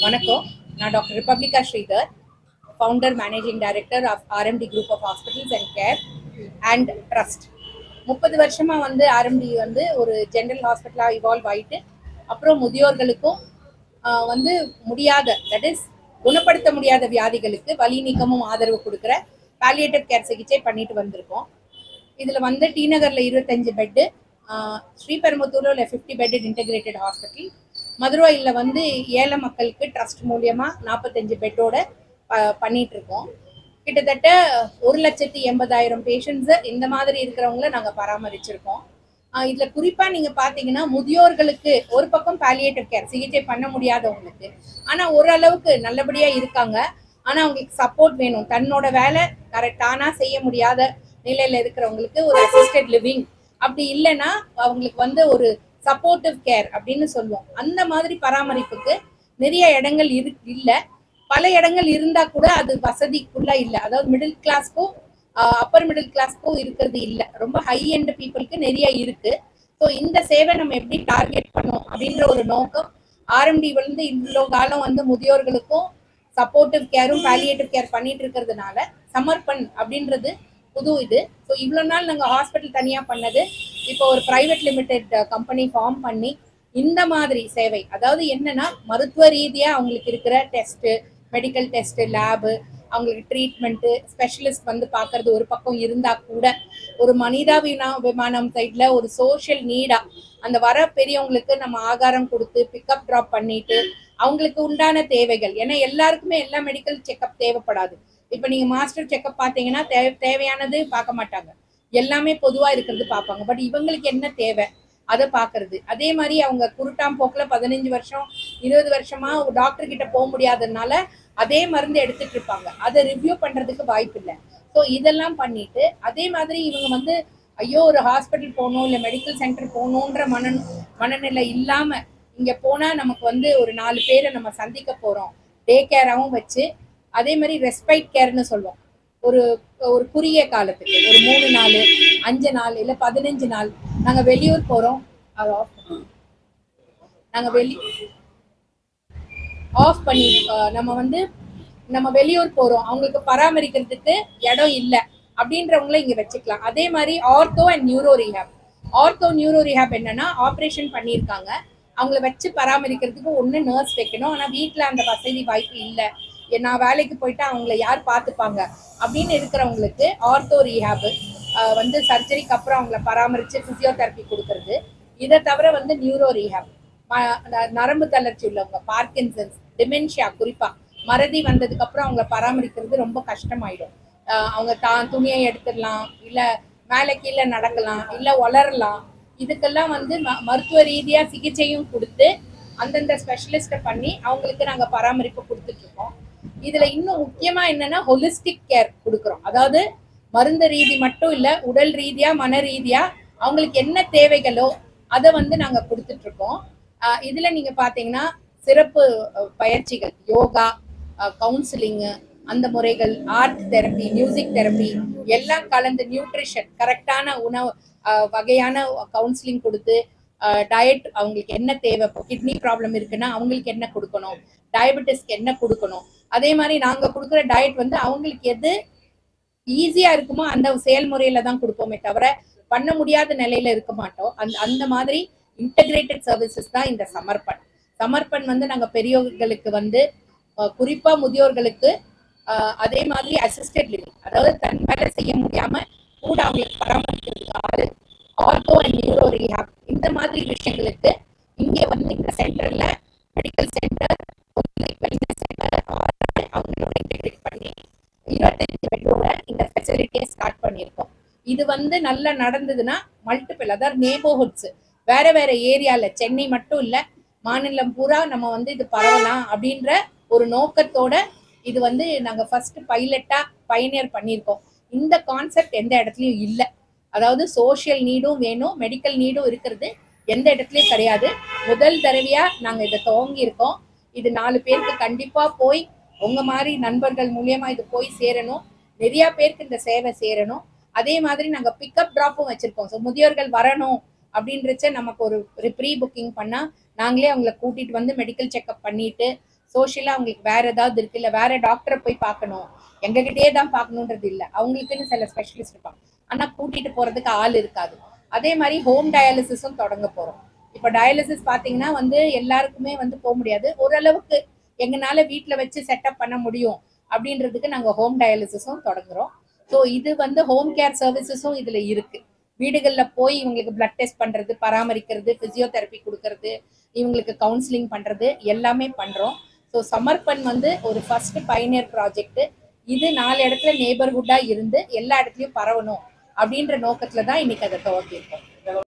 வணக்கம் நான் doctor Republica Sridhar founder managing director of RMD group of hospitals and care and trust முப்பது வருஷமா வந்து ஆர்எம்டி வந்து ஒரு ஜென்ரல் ஹாஸ்பிட்டலாக இவால்வ் ஆயிட்டு அப்புறம் முதியோர்களுக்கும் ஆஹ், வந்து முடியாத தட் இஸ் குணப்படுத்த முடியாத வியாதிகளுக்கு வலி நீக்கமும் ஆதரவு கொடுக்குற பாலியேட்டிவ் கேர் சிகிச்சை பண்ணிட்டு வந்திருக்கோம் இதில் வந்து டி நகரில் இருபத்தஞ்சு பெட்டு ஸ்ரீபெரும்புத்தூரில் உள்ள ஃபிஃப்டி பெட்டட் இன்டெகிரேட்டட் ஹாஸ்பிட்டல் மதுரையில் வந்து ஏழை மக்களுக்கு ட்ரஸ்ட் மூலியமாக நாற்பத்தஞ்சு பெட்டோட பண்ணிட்டு இருக்கோம் கிட்டத்தட்ட ஒரு லட்சத்தி எண்பதாயிரம் பேஷண்ட்ஸு இந்த மாதிரி இருக்கிறவங்கள நாங்கள் பராமரிச்சிருக்கோம் ஆஹ் இதுல குறிப்பா நீங்க பாத்தீங்கன்னா முதியோர்களுக்கு ஒரு பக்கம் பாலியேட்டிவ் கேர் சிகிச்சை பண்ண முடியாதவங்களுக்கு ஆனா ஓரளவுக்கு நல்லபடியா இருக்காங்க ஆனா அவங்களுக்கு சப்போர்ட் வேணும் தன்னோட வேலை கரெக்டானா செய்ய முடியாத நிலையில இருக்கிறவங்களுக்கு ஒரு அசிஸ்டட் லிவிங் அப்படி இல்லைன்னா அவங்களுக்கு வந்து ஒரு சப்போர்ட்டிவ் கேர் அப்படின்னு சொல்லுவோம் அந்த மாதிரி பராமரிப்புக்கு நிறைய இடங்கள் இரு இல்லை பல இடங்கள் இருந்தா கூட அது வசதிக்குள்ள இல்லை அதாவது மிடில் கிளாஸ்க்கும் அப்பர் மிடில் கிளாஸ்க்கும் இருக்கிறது இல்லை ரொம்ப ஹை எண்ட் பீப்புளுக்கு நிறைய இருக்கு ஸோ இந்த சேவை நம்ம எப்படி டார்கெட் பண்ணோம் அப்படின்ற ஒரு நோக்கம் ஆர்எம்டி வந்து இவ்வளோ காலம் வந்து முதியோர்களுக்கும் சப்போர்ட்டிவ் கேரும் பாலியேட்டிவ் கேர் பண்ணிட்டு இருக்கிறதுனால சமர்ப்பன் அப்படின்றது புது இது ஸோ இவ்வளோ நாள் நாங்கள் ஹாஸ்பிட்டல் தனியாக பண்ணது இப்போ ஒரு ப்ரைவேட் லிமிடெட் கம்பெனி ஃபார்ம் பண்ணி இந்த மாதிரி சேவை அதாவது என்னன்னா மருத்துவ ரீதியாக அவங்களுக்கு இருக்கிற டெஸ்ட்டு மெடிக்கல் டெஸ்ட்டு லேபு அவங்களுக்கு ட்ரீட்மெண்ட்டு ஸ்பெஷலிஸ்ட் வந்து பார்க்கறது ஒரு பக்கம் இருந்தா கூட ஒரு மனிதாபினா விமானம் சைட்ல ஒரு சோஷியல் நீடா அந்த வர பெரியவங்களுக்கு நம்ம ஆகாரம் கொடுத்து பிக்கப் ட்ராப் பண்ணிட்டு அவங்களுக்கு உண்டான தேவைகள் ஏன்னா எல்லாருக்குமே எல்லா மெடிக்கல் செக்கப் தேவைப்படாது இப்போ நீங்க மாஸ்டர் செக்கப் பார்த்தீங்கன்னா தே தேவையானது பார்க்க மாட்டாங்க எல்லாமே பொதுவா இருக்கிறது பார்ப்பாங்க பட் இவங்களுக்கு என்ன தேவை அதை பார்க்கறது அதே மாதிரி அவங்க குருட்டாம் போக்கில் பதினஞ்சு வருஷம் இருபது வருஷமா டாக்டர் கிட்ட போக முடியாததுனால அதே மருந்து எடுத்துட்டு இருப்பாங்க அதை ரிவ்யூ பண்றதுக்கு வாய்ப்பு இல்லை ஸோ இதெல்லாம் பண்ணிட்டு அதே மாதிரி இவங்க வந்து ஐயோ ஒரு ஹாஸ்பிட்டல் போகணும் இல்லை மெடிக்கல் சென்டர் போகணுன்ற மன மனநிலை இல்லாம இங்க போனா நமக்கு வந்து ஒரு நாலு பேரை நம்ம சந்திக்க போறோம் டே கேராகவும் வச்சு அதே மாதிரி ரெஸ்பைட் கேர்னு சொல்லுவோம் ஒரு ஒரு குறுகிய காலத்துக்கு ஒரு மூணு நாள் அஞ்சு நாள் இல்லை பதினஞ்சு நாள் நாங்க வெளியூர் போறோம் அதை ஆஃப் பண்ணுங்க. நாங்க வெளி ஆஃப் பண்ணி அஹ், நம்ம வந்து நம்ம வெளியூர் போறோம் அவங்களுக்கு பராமரிக்கிறதுக்கு இடம் இல்லை அப்படின்றவங்கள இங்க வச்சுக்கலாம் அதே மாதிரி ortho and neuro rehab ortho neuro rehab என்னன்னா ஆப்ரேஷன் பண்ணியிருக்காங்க அவங்கள வச்சு பராமரிக்கிறதுக்கு ஒன்று நர்ஸ் வைக்கணும் ஆனால் வீட்டில் அந்த வசதி வாய்ப்பு இல்லை நான் வேலைக்கு போயிட்டு அவங்கள யார் பார்த்துப்பாங்க அப்படின்னு இருக்கிறவங்களுக்கு ஆர்த்தோ ரீஹாப் வந்து சர்ஜரிக்கு அப்புறம் அவங்கள பராமரித்து ஃபிசியோதெரப்பி கொடுக்கறது இதை தவிர வந்து நியூரோ ரீஹாப் ம- ந- நரம்பு தளர்ச்சி உள்ளவங்க பார்க்கின்சன்ஸ் டிமென்ஷியா குறிப்பா மறதி வந்ததுக்கு அப்புறம் அவங்கள பராமரிக்கிறது ரொம்ப கஷ்டமாயிடும் ஆஹ் அவங்க தான் துணியை எடுத்துடலாம் இல்ல மேலே கீழே நடக்கலாம் இல்ல வளரலாம் இதுக்கெல்லாம் வந்து ம- மருத்துவ ரீதியா சிகிச்சையும் கொடுத்து அந்தந்த ஸ்பெஷலிஸ்ட்டை பண்ணி அவங்களுக்கு நாங்க பராமரிப்பு கொடுத்துட்டு இருக்கோம் இதுல இன்னும் முக்கியமா என்னன்னா ஹொலிஸ்டிக் கேர் கொடுக்குறோம் அதாவது மருந்து ரீதி மட்டும் இல்ல உடல் ரீதியா மன ரீதியா அவங்களுக்கு என்ன தேவைகளோ அதை வந்து நாங்க கொடுத்துட்டு இருக்கோம் ஆஹ் இதுல நீங்க பாத்தீங்கன்னா சிறப்பு அஹ், பயிற்சிகள் யோகா கவுன்சிலிங்கு அந்த முறைகள் ஆர்ட் தெரப்பி மியூசிக் தெரப்பி எல்லாம் கலந்து நியூட்ரிஷன் கரெக்டான உணவு ஆஹ், வகையான கவுன்சிலிங் கொடுத்து டயட் அவங்களுக்கு என்ன தேவை கிட்னி ப்ராப்ளம் இருக்குன்னா அவங்களுக்கு என்ன கொடுக்கணும் டயபெட்டிஸ்க்கு என்ன கொடுக்கணும் அதே மாதிரி நாங்க கொடுக்குற டயட் வந்து அவங்களுக்கு எது ஈஸியா இருக்குமோ அந்த செயல்முறையில தான் கொடுப்போமே தவிர பண்ண முடியாத நிலையில இருக்க மாட்டோம் அந்த அந்த மாதிரி இன்டகிரேட்டட் சர்வீசஸ் தான் இந்த சமர்ப்பன் சமர்ப்பன் வந்து நாங்க பெரியவர்களுக்கு வந்து அஹ், குறிப்பா முதியோர்களுக்கு அஹ், அதே மாதிரி அசிஸ்டட் லிவிங் அதாவது தன் வேலை செய்ய முடியாம கூட அவங்களுக்கு பராமரிக்கிறதுக்கு ஆளு ஆர்த்தோ அண்ட் நியூரோ ரீஹாப் இந்த மாதிரி விஷயங்களுக்கு இங்கே வந்து இந்த சென்டர்ல மெடிக்கல் சென்டர் வெல்னஸ் சென்டர் அவங்களோட இன்டெகிரேட் பண்ணி இருபத்தஞ்சு பெட்டோட இந்த ஃபெசிலிட்டியை ஸ்டார்ட் பண்ணியிருக்கோம் இது வந்து நல்லா நடந்ததுன்னா மல்டிபிள் அதாவது நேபர்ஹுட்ஸ் வேற வேற ஏரியால சென்னை மட்டும் இல்ல மாநிலம் பூரா நம்ம வந்து இது பரவலாம் அப்படின்ற ஒரு நோக்கத்தோட இது வந்து நாங்க ஃபர்ஸ்ட் பைலட்டா பயனியர் பண்ணியிருக்கோம் இந்த கான்செப்ட் எந்த இடத்துலயும் இல்லை அதாவது சோஷியல் நீடும் வேணும் மெடிக்கல் நீடும் இருக்கிறது எந்த இடத்துலயும் கிடையாது முதல் தடவையா நாங்க இதை துவங்கி இருக்கோம் இது நாலு பேருக்கு கண்டிப்பா போய் உங்க மாதிரி நண்பர்கள் மூலியமா இது போய் சேரணும் நிறைய பேருக்கு இந்த சேவை சேரணும் அதே மாதிரி நாங்க பிக்கப் டிராப்பும் வச்சிருக்கோம் ஸோ முதியோர்கள் வரணும் அப்படின்றச்ச நமக்கு ஒரு ப்ரீ புக்கிங் பண்ணா நாங்களே அவங்கள கூட்டிட்டு வந்து மெடிக்கல் செக்அப் பண்ணிட்டு சோஷியலா அவங்களுக்கு வேற ஏதாவது இருக்கு இல்ல வேற டாக்டரை போய் பார்க்கணும் எங்ககிட்டயே தான் பார்க்கணுன்றது இல்ல அவங்களுக்குன்னு சில ஸ்பெஷலிஸ்ட் இருப்பாங்க ஆனா கூட்டிட்டு போறதுக்கு ஆள் இருக்காது அதே மாதிரி ஹோம் டயாலிசிஸும் தொடங்க போறோம் இப்போ டயாலிசிஸ் பாத்தீங்கன்னா வந்து எல்லாருக்குமே வந்து போக முடியாது ஓரளவுக்கு எங்கனால வீட்ல வச்சு செட்டப் பண்ண முடியும் அப்படின்றதுக்கு நாங்க ஹோம் டயாலிசிஸும் தொடங்குறோம் ஸோ இது வந்து ஹோம் கேர் சர்வீசஸும் இதுல இருக்கு வீடுகள்ல போய் இவங்களுக்கு பிளட் டெஸ்ட் பண்றது பராமரிக்கிறது பிசியோதெரப்பி கொடுக்கறது இவங்களுக்கு கவுன்சிலிங் பண்றது எல்லாமே பண்றோம் ஸோ சமர்ப்பன் வந்து ஒரு ஃபர்ஸ்ட் பைனியர் ப்ராஜெக்ட் இது நாலு இடத்துல நெய்பர்ஹுட்டா இருந்து எல்லா இடத்துலயும் பரவணும் அப்படின்ற நோக்கத்துல தான் இன்னைக்கு அதை துவக்கியிருக்கோம்